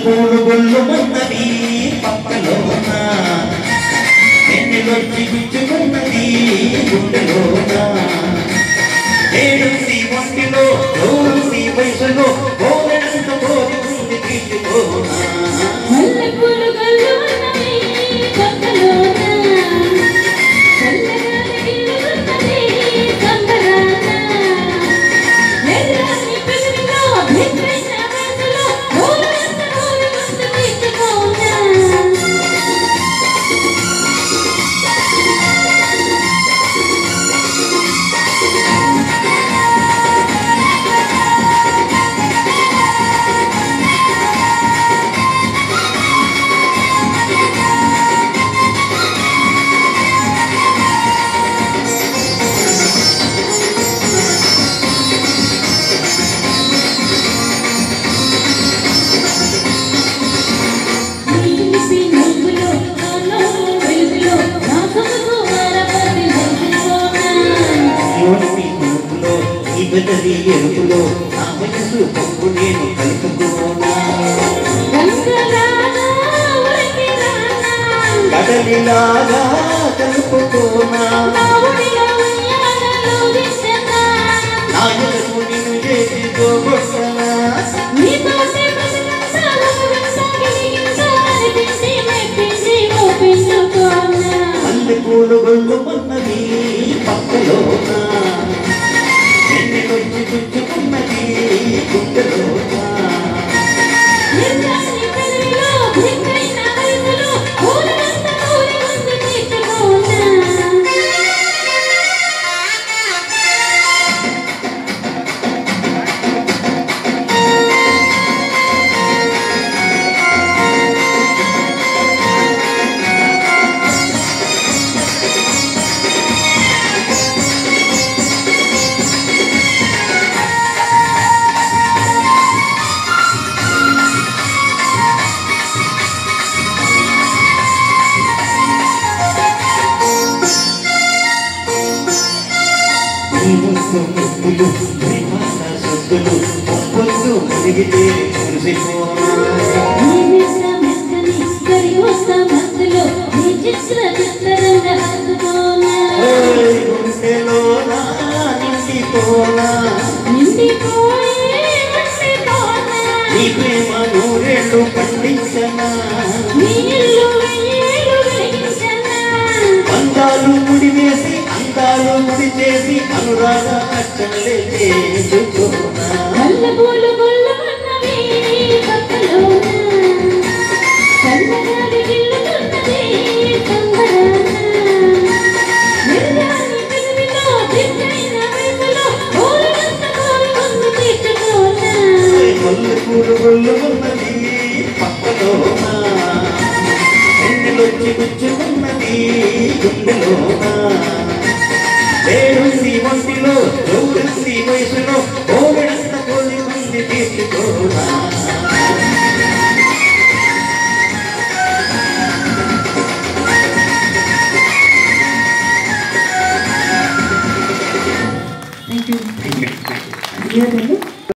పూలు గొల్లు ఉన్నది పక్కలోన వెన్నెలొచ్చి గుచ్చుకున్నది గుండెలోన ఏడుసి ఒంటిలో రోజు వయసులో కోరంత కోరి ఉంది తీసుకోనా మల్లెపూలు గల్లున్నవి పక్కలోన చల్లగాలి గిల్లుతున్నది సంబరాన ఎర్రని పెదవిలో భిన్నైన వయసులో ఊరంత కోరి ముందు తీసుకోనా నీలిసి నువ్వులో నాలో వెలుగులో నా సొగసు వారపతి వెలుగులోనా యోసి నూపులో ఈ బెదరి ఎరుపులో నా వయసు పప్పు నేను కలుపుకోనా రంగరానా ఉరకిరానా కడలిలాగా కలుపుకోనా నా ఒడిలో ఉయ్యాలలో విసనా నాయకు నిన్ను చేసి పోగొట్టనా నీతోటే బతుకంతా ఒక వింసాగిలిగింతా అనిపించి మెప్పించి ఒప్పించుకోనా మల్లెపూలు గొల్లు ఉన్నది పక్కలోన వెన్నెలొచ్చి చుచ్చుకున్నది గుండెలోన ఎర్రని పెదవిలో భిన్నైన వయసులో ఊరంత కోరి ముందు తీసుకోనా నీ ముద్దు ముద్దులు ప్రేమాల సొద్దులు పొద్దు మునిగితే మురిసిపోనా నీమిస్తా మెత్తని కరివస్తా మత్తులో నీ చిత్ర చిత్రంగా హత్తుకోనా ఓయ్ గుండెలోన నిండిపోనా నిండిపోయే మట్టిలోనా నీ ప్రేమ నూరేళ్ళు పండించనా నీ ఇల్లు వెయ్యేళ్ళు వెలిగించనా అందాలు ముడివేసి అందాలు ముడి చేసి అనురాగ అచ్చలే చేసుకోనా మల్లెపూలు గొల్లమన్నవి పక్కలోన చల్లగాలి గిల్లుతున్నది సంబరాన ఎర్రని పెదవిలో దిక్కైన వయసులో ఊరంత కోరి ముందు తీసుకోనా మల్లెపూలు గొల్లు ఉన్నది పక్కలోన ఎన్నెలొచ్చి గుచ్చుకున్నది గుండెలోన వేరుంది ఒంటిలో చౌరసి వయసులో కోవిడంత కోరి మంది తీసుకోనా థ్యాంక్ యూ